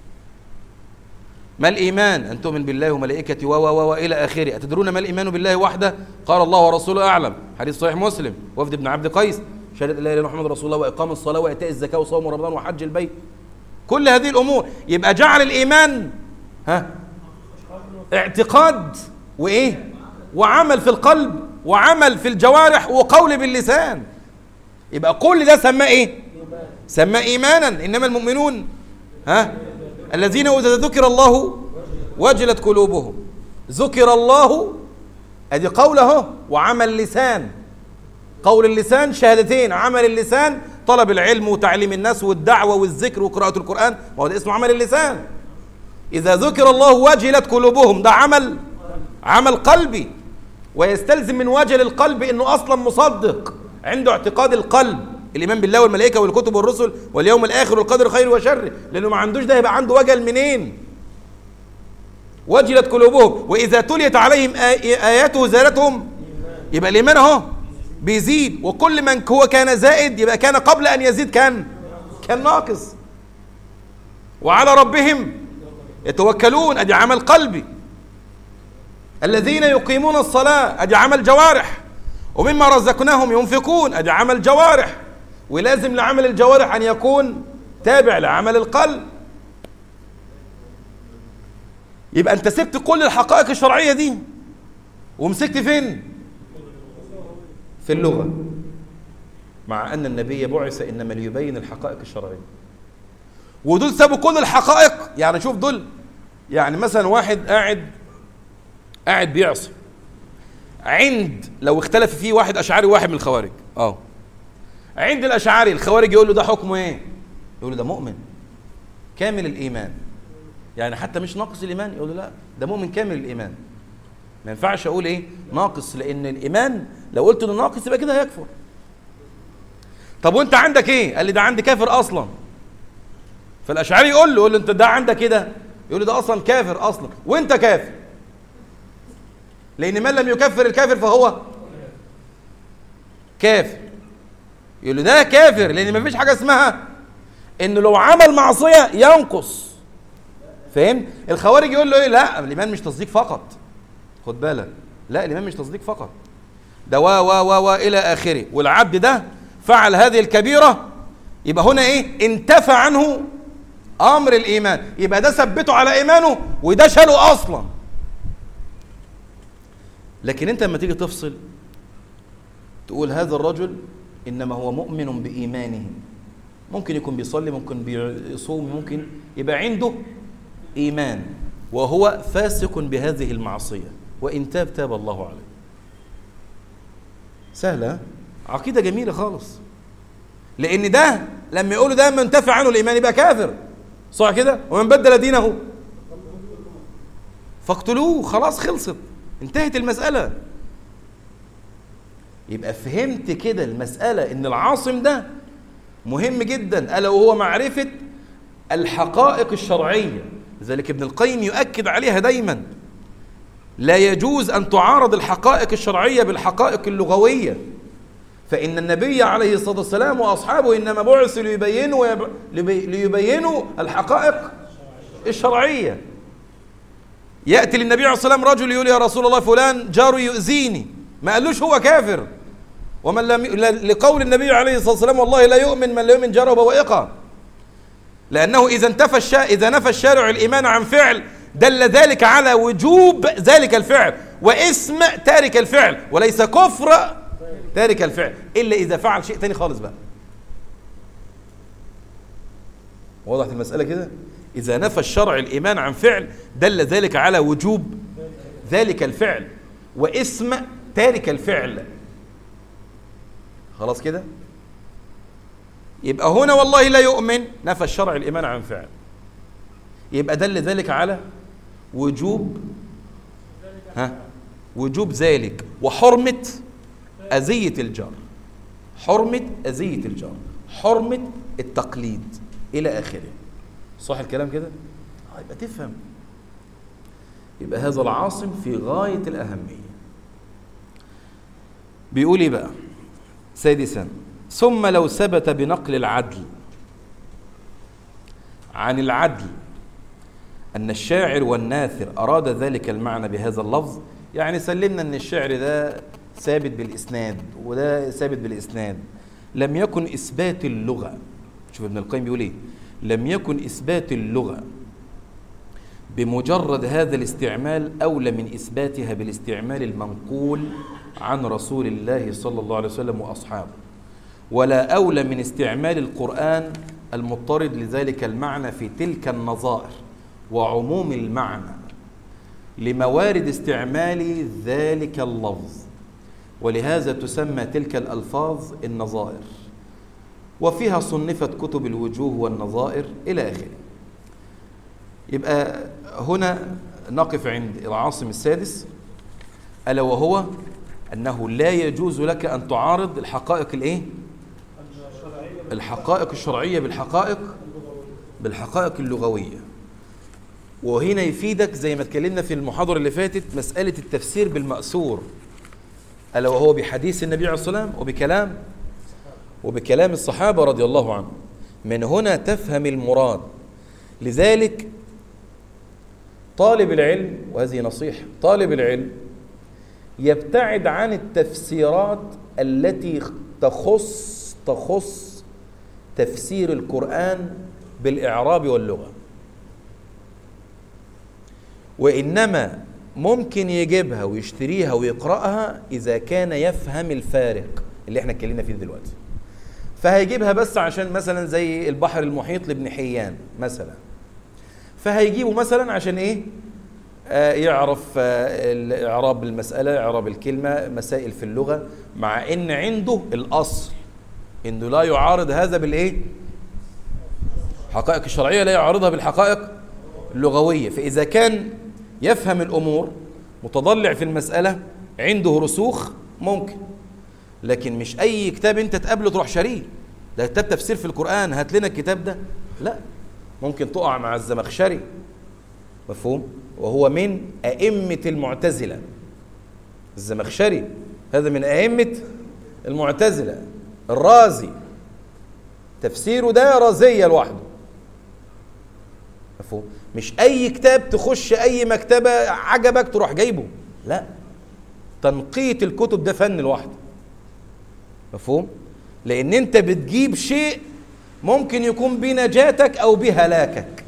ما الايمان ان تؤمن بالله وملائكته و و و الى اخره اتدرون ما الايمان بالله وحده قال الله ورسوله اعلم حديث صحيح مسلم وفد ابن عبد قيس شهاده لا اله الا محمد رسول الله واقام الصلاه وايتاء الزكاه وصوم رمضان وحج البيت كل هذه الامور يبقى جعل الايمان ها اعتقاد وايه وعمل في القلب وعمل في الجوارح وقول باللسان يبقى كل ده سماه ايه سماه ايمانا انما المؤمنون ها الذين اذا ذكر الله وجلت قلوبهم ذكر الله ادي قوله وعمل لسان قول اللسان شهادتين عمل اللسان طلب العلم وتعليم الناس والدعوة والذكر وقراءة القرآن ما هو ده اسمه عمل اللسان إذا ذكر الله وجلت قلوبهم ده عمل عمل قلبي ويستلزم من وجل القلب انه اصلا مصدق عنده اعتقاد القلب الايمان بالله والملائكه والكتب والرسل واليوم الاخر والقدر خير وشر لانه ما عندوش ده يبقى عنده وجل منين وجلت قلوبهم واذا تليت عليهم اياته زادتهم يبقى الايمان اهو بيزيد وكل من هو كان زائد يبقى كان قبل ان يزيد كان كان ناقص وعلى ربهم يتوكلون ادي عمل قلبي الذين يقيمون الصلاة أدي عمل جوارح ومما رزقناهم ينفقون أدي عمل جوارح ولازم لعمل الجوارح أن يكون تابع لعمل القلب يبقى أنت سبت كل الحقائق الشرعية دي ومسكت فين في اللغة مع أن النبي بعث إنما ليبين الحقائق الشرعية ودول سابوا كل الحقائق يعني شوف دول يعني مثلا واحد قاعد قاعد بيعصي عند لو اختلف فيه واحد اشعري وواحد من الخوارج اه عند الاشعري الخوارج يقول له ده حكمه ايه يقول له ده مؤمن كامل الايمان يعني حتى مش ناقص الايمان يقول له لا ده مؤمن كامل الايمان ما ينفعش اقول ايه ناقص لان الايمان لو قلت انه ناقص يبقى كده هيكفر طب وانت عندك ايه قال لي ده عندي كافر اصلا فالاشعري يقول له يقول له انت ده عندك كده يقول له ده اصلا كافر اصلا وانت كافر لان من لم يكفر الكافر فهو كافر يقول له ده كافر لان ما فيش حاجه اسمها انه لو عمل معصيه ينقص فاهم الخوارج يقول له ايه لا الايمان مش تصديق فقط خد بالك لا الايمان مش تصديق فقط ده و و و و الى اخره والعبد ده فعل هذه الكبيره يبقى هنا ايه انتفى عنه امر الايمان يبقى ده ثبته على ايمانه وده شاله اصلا لكن انت لما تيجي تفصل تقول هذا الرجل انما هو مؤمن بايمانه ممكن يكون بيصلي ممكن بيصوم ممكن يبقى عنده ايمان وهو فاسق بهذه المعصيه وان تاب تاب الله عليه سهله عقيده جميله خالص لان ده لما يقولوا ده منتفع عنه الايمان يبقى كافر صح كده ومن بدل دينه فاقتلوه خلاص خلصت انتهت المساله يبقى فهمت كده المساله ان العاصم ده مهم جدا الا وهو معرفه الحقائق الشرعيه لذلك ابن القيم يؤكد عليها دايما لا يجوز ان تعارض الحقائق الشرعيه بالحقائق اللغويه فإن النبي عليه الصلاة والسلام وأصحابه إنما بعثوا ليبينوا ليبينوا الحقائق الشرعية يأتي للنبي عليه الصلاة والسلام رجل يقول يا رسول الله فلان جاره يؤذيني ما قالوش هو كافر ومن لم لقول النبي عليه الصلاة والسلام والله لا يؤمن من لا يؤمن جاره بوائقة لأنه إذا انتفى الشا... إذا نفى الشارع الإيمان عن فعل دل ذلك على وجوب ذلك الفعل واسم تارك الفعل وليس كفر تارك الفعل إلا إذا فعل شيء تاني خالص بقى وضحت المسألة كده إذا نفى الشرع الإيمان عن فعل دل ذلك على وجوب ذلك الفعل واسم تارك الفعل خلاص كده يبقى هنا والله لا يؤمن نفى الشرع الإيمان عن فعل يبقى دل ذلك على وجوب ها وجوب ذلك وحرمة أذية الجار حرمة أذية الجار حرمة التقليد إلى آخره صح الكلام كده؟ آه يبقى تفهم يبقى هذا العاصم في غاية الأهمية بيقول إيه بقى سادسا ثم لو ثبت بنقل العدل عن العدل أن الشاعر والناثر أراد ذلك المعنى بهذا اللفظ يعني سلمنا أن الشعر ده ثابت بالإسناد وده ثابت بالإسناد لم يكن إثبات اللغة شوف ابن القيم بيقول إيه لم يكن إثبات اللغة بمجرد هذا الاستعمال أولى من إثباتها بالاستعمال المنقول عن رسول الله صلى الله عليه وسلم وأصحابه ولا أولى من استعمال القرآن المضطرد لذلك المعنى في تلك النظائر وعموم المعنى لموارد استعمال ذلك اللفظ ولهذا تسمى تلك الألفاظ النظائر وفيها صنفت كتب الوجوه والنظائر إلى آخره يبقى هنا نقف عند العاصم السادس ألا وهو أنه لا يجوز لك أن تعارض الحقائق الإيه؟ الحقائق الشرعية بالحقائق بالحقائق اللغوية وهنا يفيدك زي ما اتكلمنا في المحاضرة اللي فاتت مسألة التفسير بالمأثور ألا وهو بحديث النبي عليه الصلاة والسلام وبكلام وبكلام الصحابة رضي الله عنهم من هنا تفهم المراد لذلك طالب العلم وهذه نصيحة طالب العلم يبتعد عن التفسيرات التي تخص تخص تفسير القرآن بالإعراب واللغة وإنما ممكن يجيبها ويشتريها ويقرأها إذا كان يفهم الفارق اللي احنا اتكلمنا فيه دلوقتي فهيجيبها بس عشان مثلا زي البحر المحيط لابن حيان مثلا فهيجيبه مثلا عشان ايه آه يعرف آه اعراب المساله اعراب الكلمه مسائل في اللغه مع ان عنده الاصل انه لا يعارض هذا بالايه حقائق الشرعيه لا يعارضها بالحقائق اللغويه فاذا كان يفهم الامور متضلع في المساله عنده رسوخ ممكن لكن مش اي كتاب انت تقابله تروح شاريه ده كتاب تفسير في القران هات لنا الكتاب ده لا ممكن تقع مع الزمخشري مفهوم وهو من أئمة المعتزلة الزمخشري هذا من أئمة المعتزلة الرازي تفسيره ده رازية لوحده مفهوم مش أي كتاب تخش أي مكتبة عجبك تروح جايبه لا تنقية الكتب ده فن لوحده مفهوم لأن أنت بتجيب شيء ممكن يكون بنجاتك أو بهلاكك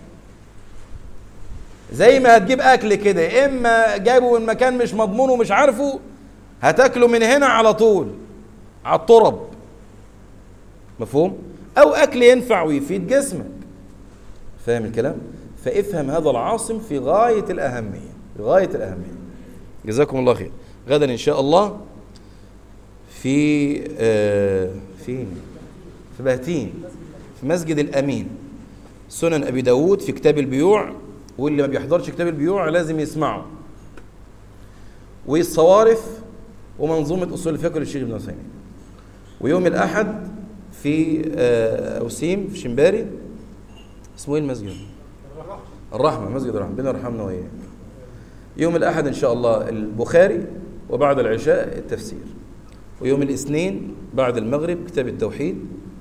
زي ما هتجيب أكل كده يا إما جايبه من مكان مش مضمون ومش عارفه هتاكله من هنا على طول على الترب مفهوم او اكل ينفع ويفيد جسمك فاهم الكلام فافهم هذا العاصم في غايه الاهميه في غايه الاهميه جزاكم الله خير غدا ان شاء الله في آه فين في بهتين في مسجد الامين سنن ابي داود في كتاب البيوع واللي ما بيحضرش كتاب البيوع لازم يسمعه والصوارف ومنظومة أصول الفقه للشيخ ابن عثيمين ويوم الأحد في أوسيم في شمباري اسمه إيه المسجد؟ الرحمة مسجد الرحمة بنا رحمنا وإياه يوم الأحد إن شاء الله البخاري وبعد العشاء التفسير ويوم الاثنين بعد المغرب كتاب التوحيد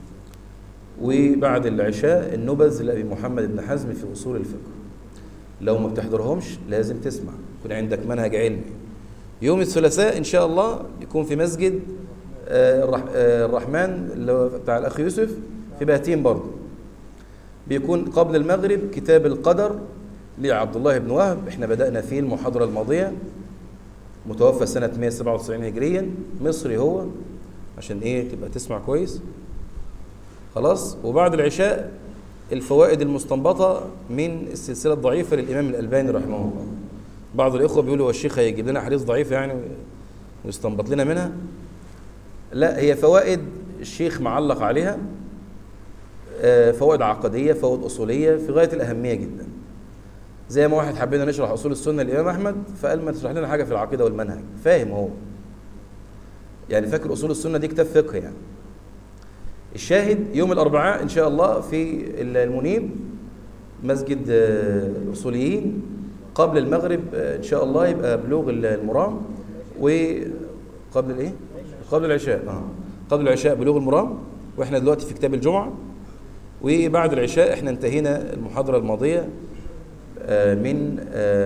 وبعد العشاء النبذ لأبي محمد بن حزم في أصول الفقه لو ما بتحضرهمش لازم تسمع يكون عندك منهج علمي يوم الثلاثاء ان شاء الله يكون في مسجد الرحمن اللي هو بتاع الاخ يوسف في بهتين برضه بيكون قبل المغرب كتاب القدر لعبد الله بن وهب احنا بدأنا فيه المحاضرة الماضية متوفى سنة 197 هجريا مصري هو عشان ايه تبقى تسمع كويس خلاص وبعد العشاء الفوائد المستنبطة من السلسلة الضعيفة للإمام الألباني رحمه الله بعض الإخوة بيقولوا الشيخ هيجيب لنا حديث ضعيف يعني ويستنبط لنا منها لا هي فوائد الشيخ معلق عليها فوائد عقدية فوائد أصولية في غاية الأهمية جدا زي ما واحد حبينا نشرح أصول السنة للإمام أحمد فقال ما تشرح لنا حاجة في العقيدة والمنهج فاهم هو يعني فاكر أصول السنة دي كتاب فقه يعني الشاهد يوم الأربعاء إن شاء الله في المنيب مسجد الأصوليين قبل المغرب إن شاء الله يبقى بلوغ المرام وقبل الإيه؟ قبل العشاء آه. قبل العشاء بلوغ المرام وإحنا دلوقتي في كتاب الجمعة وبعد العشاء إحنا انتهينا المحاضرة الماضية من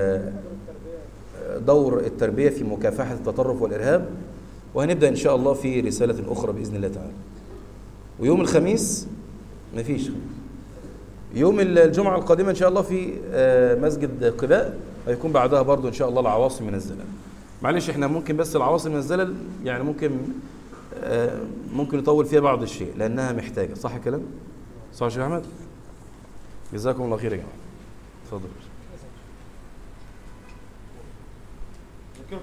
دور التربية في مكافحة التطرف والإرهاب وهنبدأ إن شاء الله في رسالة أخرى بإذن الله تعالى ويوم الخميس مفيش يوم الجمعة القادمة إن شاء الله في مسجد قباء هيكون بعدها برضو إن شاء الله العواصم من الزلل معلش إحنا ممكن بس العواصم من الزلل يعني ممكن ممكن نطول فيها بعض الشيء لأنها محتاجة صح الكلام؟ صح يا شيخ أحمد؟ جزاكم الله خير يا جماعة اتفضل